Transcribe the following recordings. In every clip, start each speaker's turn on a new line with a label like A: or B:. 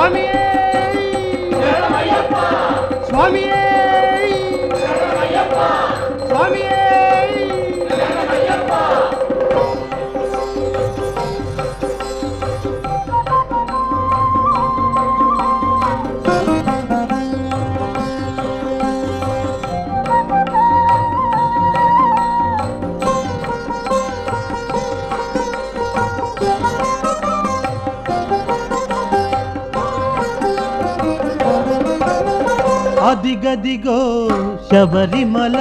A: స్వామియే స్వామియే స్వామియే
B: అదిగదిగో శబరిమల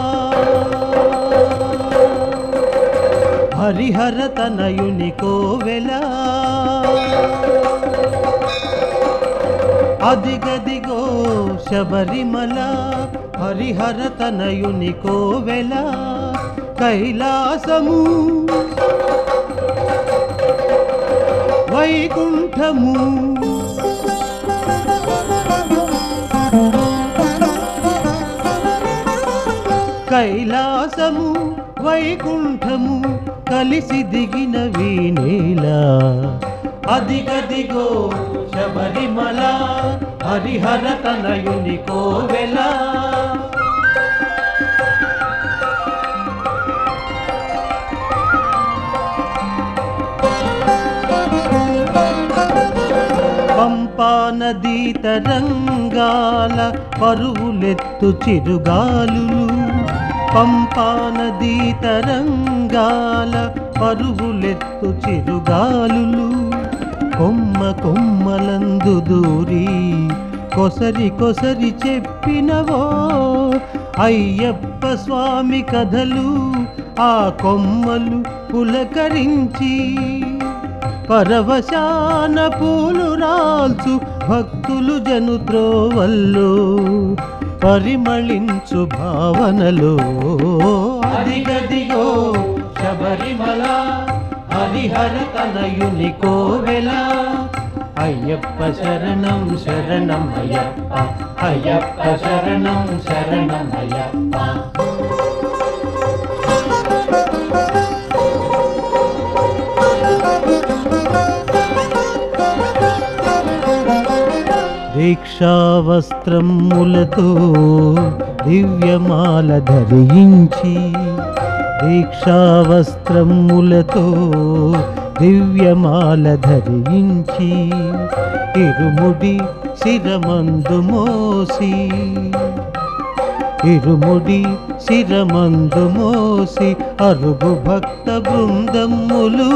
B: హరిహర తనయుని కోవెల అదిగదిగో శబరిమల హరిహర తనయుని కోవెల కైలాసము వైకుంఠము కైలాసము వైకుంఠము కలిసి దిగిన వీణేల అదిగదిగో శబరిమల హరిహర తనయుని కోవెల పంపా నదీ తరంగాల పరువులెత్తు చిరుగాలులు పంపా నదీ తరంగాల పరువులెత్తు చిరుగాలులు కొమ్మ కొమ్మలందు దూరి కొసరి కొసరి చెప్పినవో అయ్యప్ప స్వామి కథలు ఆ కొమ్మలు పులకరించి పరవశాన పూలు రాల్చు భక్తులు జను త్రోవల్లో పరిమళించు భావనలో అదిగదిగో శబరిమల హరిహర తనయుని కోవెల అయ్యప్ప శరణం శరణం అయ్యప్ప అయ్యప్ప శరణం శరణం అయ్యప్ప దీక్షావస్త్రములతో దివ్యమాల ధరించి దీక్షావస్త్రములతో దివ్యమాల ధరించి ఇరుముడి శిరమందు మోసి ఇరుముడి శిరమందు మోసి అరుగు భక్త బృందములు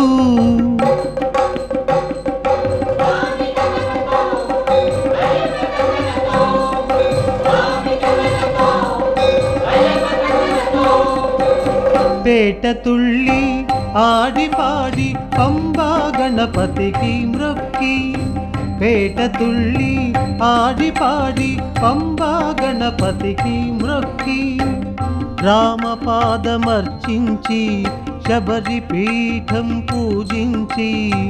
B: పేట తుళ్ళి ఆడి పాడి పంబా గణపతికి మ్రొక్కి పేట తుళ్ళి ఆడి పాడి పంబా గణపతికి మ్రొక్కి రామపాదమర్చించి శబరి పీఠం పూజించి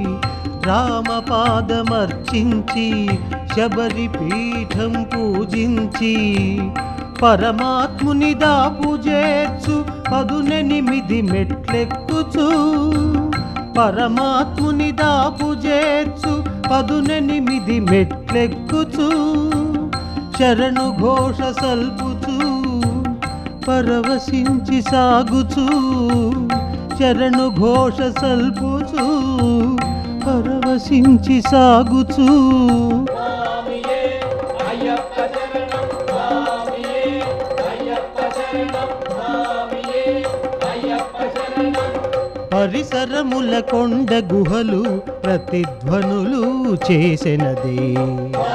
B: రామపాదమర్చించి శబరి పీఠం పూజించి పరమాత్ముని దాపు చేర్చు పదునెనిమిది మెట్లెక్కుచు పరమాత్ముని దాపు చేర్చు పదునెనిమిది మెట్లెక్కుచు శరణు ఘోష సల్పుచు పరవశించి సాగుచు శరణు ఘోష సల్పుచు పరవశించి సాగుచు
A: స్వామియే అయ్యప్ప శరణం స్వామియే అయ్యప్ప శరణం స్వామియే అయ్యప్ప శరణం
B: పరిసరముల కొండ గుహలు ప్రతిధ్వనులు చేసినదే
A: స్వామియే